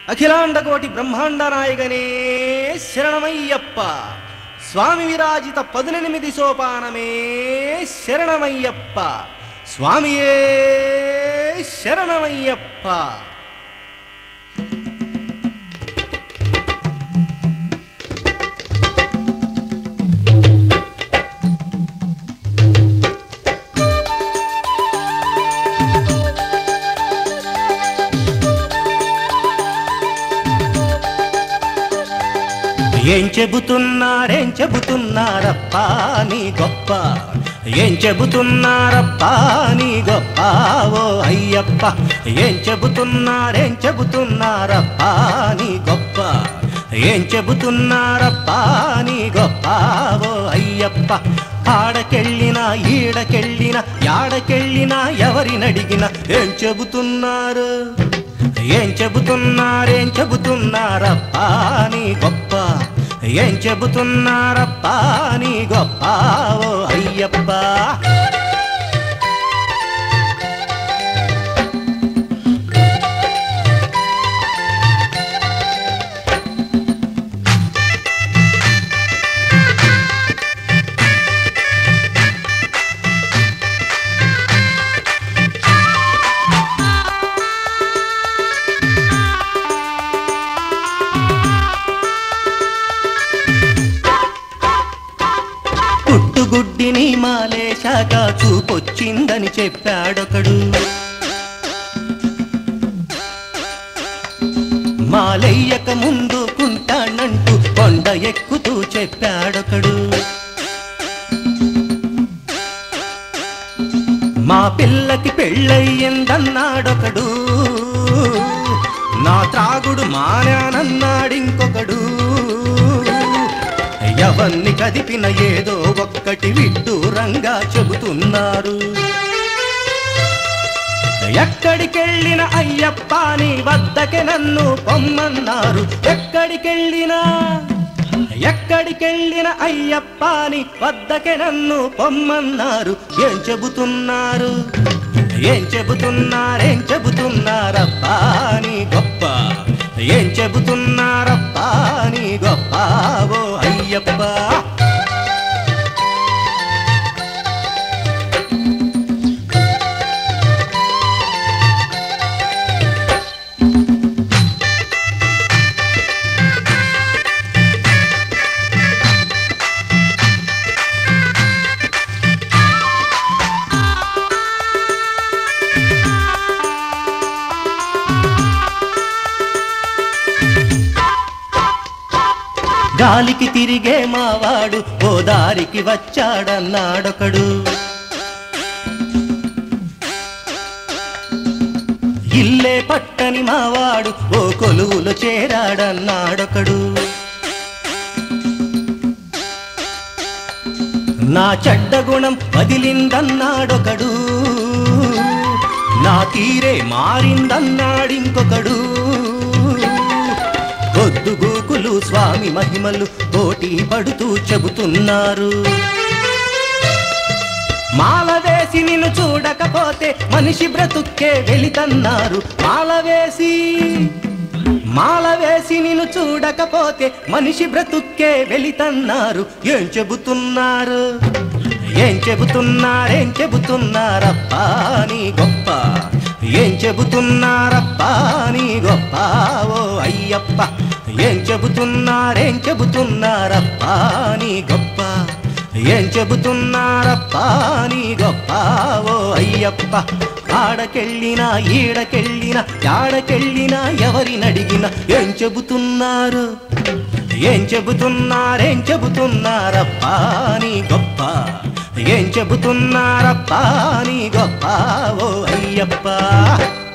అఖిలాండ కోటి బ్రహ్మాండ నాయకనే శరణమయ్యప్ప స్వామి విరాజిత పదునెనిమిది సోపానమే శరణమయ్యప్ప స్వామియే శరణమయ్యప్ప ఏం చెబుతున్నారేం చెబుతున్నారప్పా నీ గొప్ప ఏం చెబుతున్నారప్పా నీ గొప్ప ఓ అయ్యప్ప ఏం చెబుతున్నారేం చెబుతున్నారప్పా నీ గొప్ప ఏం చెబుతున్నారప్పా నీ గొప్ప ఓ అయ్యప్ప ఆడకెళ్ళినా ఈడకెళ్ళినా యాడకెళ్ళినా ఎవరినడిగినా ఏం చెబుతున్నారు ఏం చెబుతున్నారేం చెబుతున్నారప్పా నీ గొప్ప ఏం చెబుతున్నారప్పా నీ గొప్ప ఓ అయ్యప్ప పుట్టుగుడ్డిని మాలేశాక చూపొచ్చిందని చెప్పాడొకడు మాలయ్యక ముందు కుంటానంటూ కొండ ఎక్కుతూ చెప్పాడొకడు మా పిల్లకి పెళ్ళయ్యిందన్నాడొకడు నా త్రాగుడు మానానన్నాడింకొకడు ఎవన్ని కదిపిన ఏదో ఒక్కటి విడ్డూరంగా చెబుతున్నారు ఎక్కడికెళ్ళిన అయ్యప్ప నీ వద్దకే నన్ను పొమ్మన్నారు ఎక్కడికెళ్ళినా ఎక్కడికెళ్ళిన అయ్యప్ప నీ వద్దకే నన్ను పొమ్మన్నారు ఏం చెబుతున్నారు ఏం చెబుతున్నారేం చెబుతున్నారప్పా నీ గొప్ప ఏం చెబుతున్నారప్పా నీ గొప్ప ఓ అయ్యప్ప గాలికి తిరిగే మావాడు ఓ దారికి వచ్చాడన్నాడొకడు ఇల్లే పట్టని మావాడు ఓ కొలువులో చేరాడన్నాడొకడు నా చెడ్డ గుణం వదిలిందన్నాడొకడు నా తీరే మారిందన్నాడింకొకడు పొద్దుగూకులు స్వామి మహిమలు పోటీ పడుతూ చెబుతున్నారు మాల వేసి నిన్ను చూడకపోతే మనిషి బ్రతుక్కే వెలితన్నారు మాల వేసి మాల వేసి నిన్ను చూడకపోతే మనిషి బ్రతుక్కే వెలితన్నారు ఏం చెబుతున్నారు ఏం చెబుతున్నారేం చెబుతున్నారప్పా నీ గొప్ప ఏం చెబుతున్నారప్పా నీ గొప్ప ఓ అయ్యప్ప ఏం చెబుతున్నారేం చెబుతున్నారప్పా నీ గొప్ప ఏం చెబుతున్నారప్పా నీ గొప్ప ఓ అయ్యప్ప ఆడకెళ్ళినా ఈడకెళ్ళినా యాడకెళ్ళినా ఎవరినడిగినా ఏం చెబుతున్నారు ఏం చెబుతున్నారేం చెబుతున్నారప్పా నీ గొప్ప ఏం చెబుతున్నారప్పా నీ గొప్ప ఓ అయ్యప్ప